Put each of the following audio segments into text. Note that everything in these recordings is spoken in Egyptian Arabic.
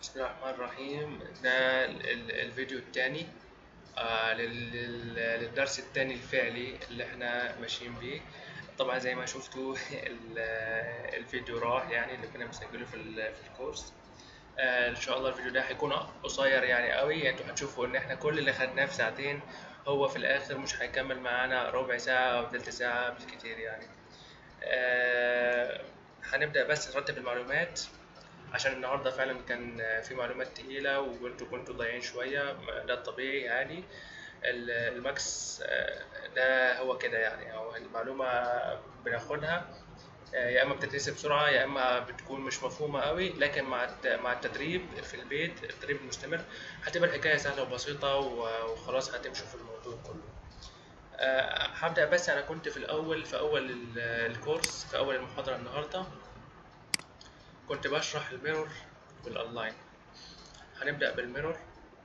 بسم الله الرحمن الرحيم ده ال- ال- الفيديو التاني آه لل- لل- للدرس التاني الفعلي اللي احنا ماشيين بيه طبعا زي ما شفتوا ال- الفيديو راح يعني اللي كنا مسجله في ال- في الكورس آه ان شاء الله الفيديو ده هيكون قصير يعني قوي انتوا هتشوفوا ان احنا كل اللي خدناه في ساعتين هو في الاخر مش هيكمل معانا ربع ساعة او تلت ساعة بالكتير يعني آه هنبدأ بس نرتب المعلومات عشان النهارده فعلا كان في معلومات تقيلة وانتوا كنتوا ضايعين شوية ده الطبيعي عادي ال- الماكس آه، ده هو كده يعني هو المعلومة بناخدها آه، يا اما بتتنسي بسرعة يا اما بتكون مش مفهومة قوي لكن مع الت- مع التدريب في البيت التدريب المستمر هتبقى الحكاية سهلة وبسيطة و- وخلاص هتمشوا في الموضوع كله آه، هبدأ بس أنا كنت في الأول في أول ال- الكورس في أول المحاضرة النهاردة كنت بشرح الميرور والأونلاين هنبدأ بالميرور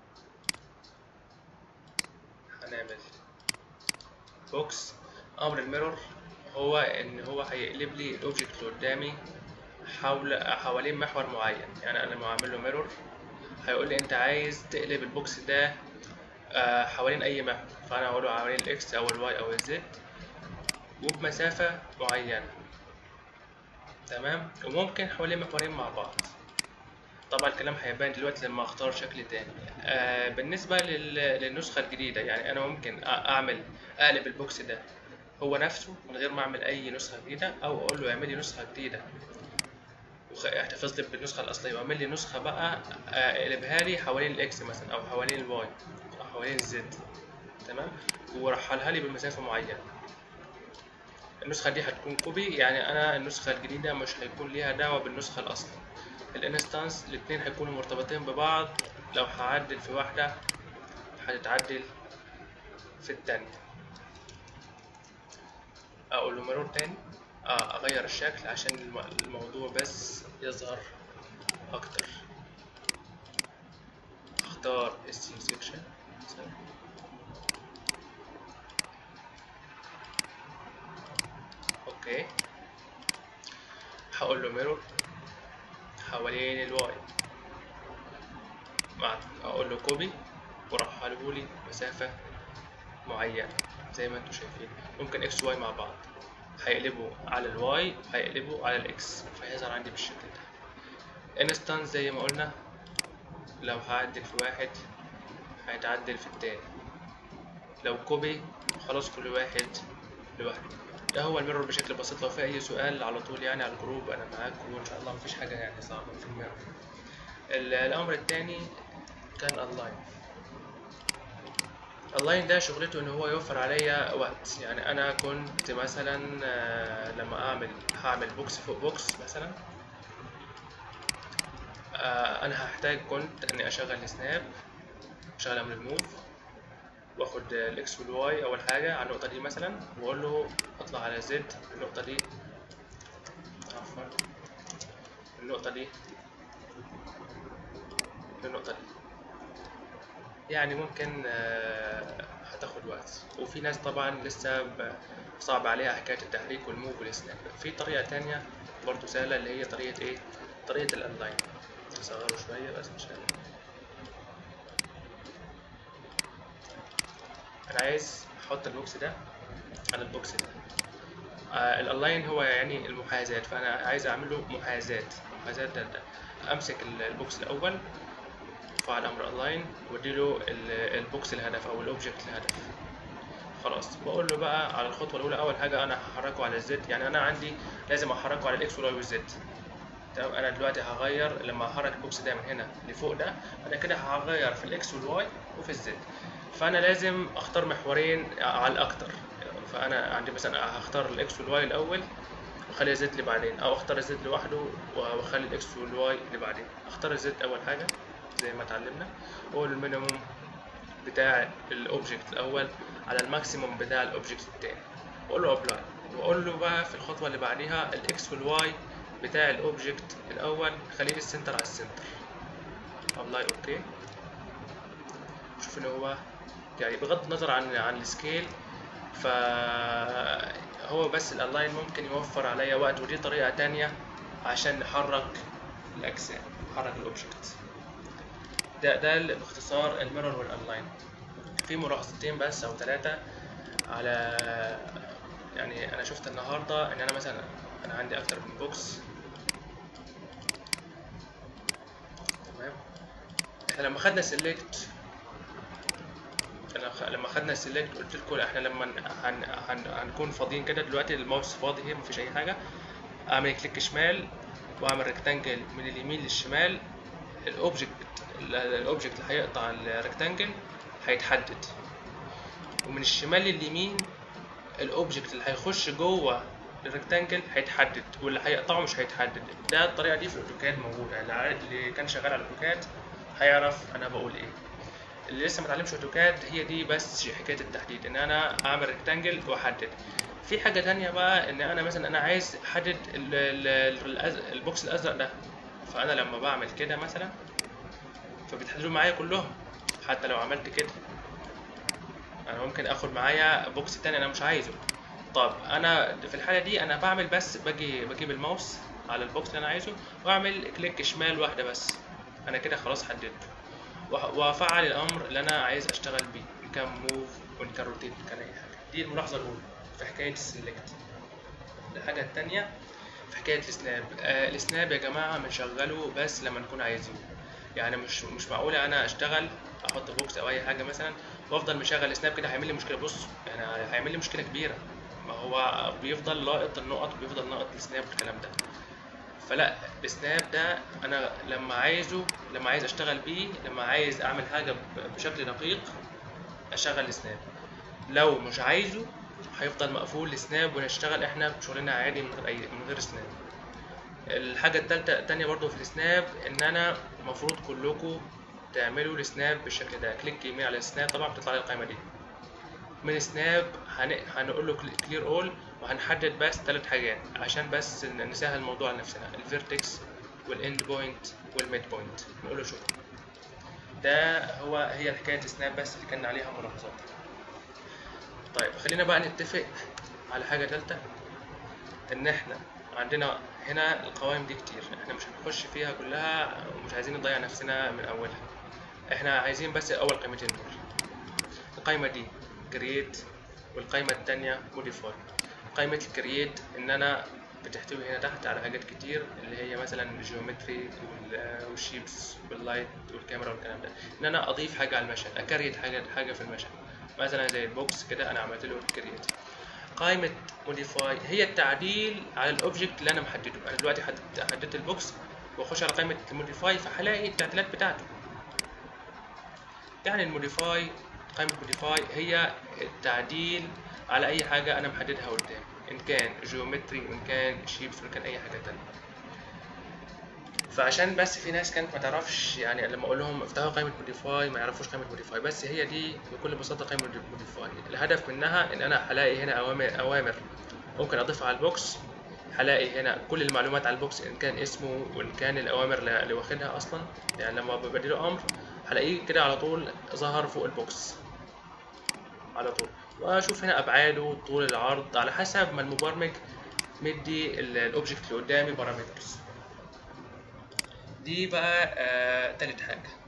هنعمل بوكس أمر الميرور هو إن هو هيقلب لي الأوبجكت اللي قدامي حول حوالين محور معين يعني أنا لما أعمل له ميرور هيقول لي أنت عايز تقلب البوكس ده آه، حوالين أي محور فأنا هقول له حوالين الإكس أو الواي أو الزد وبمسافة معينة تمام وممكن حوالين محورين مع بعض طبعا الكلام هيبان دلوقتي لما اختار شكل تاني آه بالنسبة لل- للنسخة الجديدة يعني انا ممكن أ- اعمل اقلب البوكس ده هو نفسه من غير ما اعمل اي نسخة جديدة او اقول له اعمل لي نسخة جديدة وخ- احتفظ لي بالنسخة الاصلية واعمل لي نسخة بقى آه، اقلبها لي حوالين الاكس مثلا او حوالين الواي او حوالين الزد تمام ورحلها لي بمسافة معينة النسخة دي هتكون كوبي يعني أنا النسخة الجديدة مش هيكون ليها دعوة بالنسخة الأصلية الانستانس الاتنين هيكونوا مرتبطين ببعض لو هعدل في واحدة هتتعدل في التانية أقول له مرور تاني آه أغير الشكل عشان الم- الموضوع بس يظهر أكتر أختار السي سيكشن أوكي هقول له ميرور حوالين الواي مع اقول له كوبي ورحله لي مسافة معينة زي ما انتم شايفين ممكن اكس واي مع بعض هيقلبوا على الواي هيقلبوا على الاكس فهيظهر عندي بالشكل ده انستانس زي ما قلنا لو هعدل في واحد هيتعدل في التاني لو كوبي خلاص كل واحد لوحده ده هو الميرور بشكل بسيط لو في اي سؤال على طول يعني على الجروب انا معاكم وان شاء الله مفيش حاجه يعني صعبه في الميرور ال- الامر التاني كان اونلاين اونلاين ده شغلته ان هو يوفر عليا وقت يعني انا كنت مثلا آه، لما اعمل هعمل بوكس فوق بوكس مثلا آه، انا هحتاج كنت اني اشغل السناب اشغل امر الموف واخد الاكس والواي اول حاجه على النقطه دي مثلا واقول له اطلع على زد النقطه دي عفوا النقطه دي النقطه دي يعني ممكن آه، هتاخد وقت وفي ناس طبعا لسه ب- صعب عليها حكايه التحريك والموف والسناب في طريقه تانية برضو سهله اللي هي طريقه ايه طريقه الاونلاين نصغره شويه بس عشان انا عايز احط البوكس ده على البوكس ده آه الاونلاين هو يعني المحاذاة فانا عايز اعمل له محاذاة محاذاة ده, ده امسك ال- البوكس الاول وافعل امر اونلاين واديله ال- البوكس الهدف او الاوبجكت الهدف خلاص بقول له بقى على الخطوه الاولى اول حاجه انا هحركه على الزد يعني انا عندي لازم احركه على الاكس والواي والزد تمام انا دلوقتي هغير لما احرك البوكس ده من هنا لفوق ده انا كده هغير في الاكس والواي وفي الزد فانا لازم اختار محورين على الاكتر فانا عندي مثلا هختار الاكس والواي الاول واخلي الزد اللي بعدين او اختار الزد لوحده واخلي الاكس والواي اللي بعدين اختار الزد اول حاجه زي ما اتعلمنا واقول المينيموم بتاع الاوبجكت الاول على الماكسيموم بتاع الاوبجكت التاني واقول له ابلاي واقول له بقى في الخطوه اللي بعديها الاكس والواي بتاع الاوبجكت الاول خليه في السنتر على السنتر ابلاي اوكي شوف ان هو يعني بغض النظر عن عن السكيل فهو بس الاونلاين ممكن يوفر عليا وقت ودي طريقه تانية عشان نحرك الاجسام نحرك الاوبجكت ده ده باختصار الميرور والاونلاين في ملاحظتين بس او ثلاثه على يعني انا شفت النهارده ان انا مثلا انا عندي اكتر من بوكس تمام احنا لما خدنا سيلكت لما خدنا سيلكت قلت لكم احنا لما هن... هن... هنكون فاضيين كده دلوقتي الماوس فاضي هي مفيش اي حاجه اعمل كليك شمال واعمل ريكتانجل من اليمين للشمال الاوبجكت الاوبجكت اللي هيقطع الريكتانجل هيتحدد ومن الشمال لليمين الاوبجكت اللي هيخش جوه الريكتانجل هيتحدد واللي هيقطعه مش هيتحدد ده الطريقه دي في الاوتوكاد موجوده اللي كان شغال على الاوتوكاد هيعرف انا بقول ايه اللي لسه ما اتعلمش اوتوكاد هي دي بس حكايه التحديد ان انا اعمل ريكتانجل واحدد في حاجه تانية بقى ان انا مثلا انا عايز احدد البوكس الازرق ده فانا لما بعمل كده مثلا فبيتحددوا معايا كلهم حتى لو عملت كده انا ممكن اخد معايا بوكس تاني انا مش عايزه طب انا في الحاله دي انا بعمل بس باجي بجيب الماوس على البوكس اللي انا عايزه واعمل كليك شمال واحده بس انا كده خلاص حددته وافعل الامر اللي انا عايز اشتغل بيه ان كان موف وان كان روتيت كان اي حاجه دي الملاحظه الاولى في حكايه السلكت الحاجه الثانيه في حكايه السناب آه السناب يا جماعه بنشغله بس لما نكون عايزينه يعني مش مش معقوله انا اشتغل احط بوكس او اي حاجه مثلا وافضل مشغل سناب كده هيعمل لي مشكله بص يعني هيعمل لي مشكله كبيره ما هو بيفضل لاقط النقط وبيفضل لاقط السناب والكلام ده فلا السناب ده انا لما عايزه لما عايز اشتغل بيه لما عايز اعمل حاجه بشكل دقيق اشغل سناب لو مش عايزه هيفضل مقفول السناب ونشتغل احنا بشغلنا عادي من غير اي من غير سناب الحاجه الثالثه الثانيه برضو في السناب ان انا المفروض كلكم تعملوا السناب بالشكل ده كليك يمين على السناب طبعا بتطلع لي القائمه دي من سناب هن... هنقول له كلير اول وهنحدد بس ثلاث حاجات عشان بس نسهل الموضوع لنفسنا الفيرتكس والاند بوينت والميد بوينت نقول له شكرا ده هو هي حكايه سناب بس اللي كان عليها ملاحظات طيب خلينا بقى نتفق على حاجه ثالثه ان احنا عندنا هنا القوائم دي كتير احنا مش هنخش فيها كلها ومش عايزين نضيع نفسنا من اولها احنا عايزين بس اول قيمتين دول القائمه دي كرييت والقائمه الثانيه موديفاي قائمه الكرييت ان انا بتحتوي هنا تحت على حاجات كتير اللي هي مثلا الجيومتري والشيبس واللايت والكاميرا والكلام ده ان انا اضيف حاجه على المشهد اكريت حاجه حاجه في المشهد مثلا زي البوكس كده انا عملت له كرييت قائمة موديفاي هي التعديل على الاوبجكت اللي انا محدده انا دلوقتي حددت حددت البوكس واخش على قائمة الموديفاي فهلاقي التعديلات بتاعته يعني الموديفاي قائمة موديفاي هي التعديل على اي حاجة انا محددها قدام ان كان جيومتري وان كان شيبس وان كان اي حاجة تانية فعشان بس في ناس كانت ما تعرفش يعني لما اقول لهم افتحوا قائمه موديفاي ما يعرفوش قائمه موديفاي بس هي دي بكل بساطه قائمه موديفاي الهدف منها ان انا هلاقي هنا اوامر اوامر ممكن اضيفها على البوكس هلاقي هنا كل المعلومات على البوكس ان كان اسمه وان كان الاوامر اللي واخدها اصلا يعني لما ببدله امر هلاقيه كده على طول ظهر فوق البوكس على طول واشوف هنا ابعاده طول العرض على حسب ما المبرمج مدي الاوبجكت اللي قدامي بارامترز دي بقى آه تالت حاجة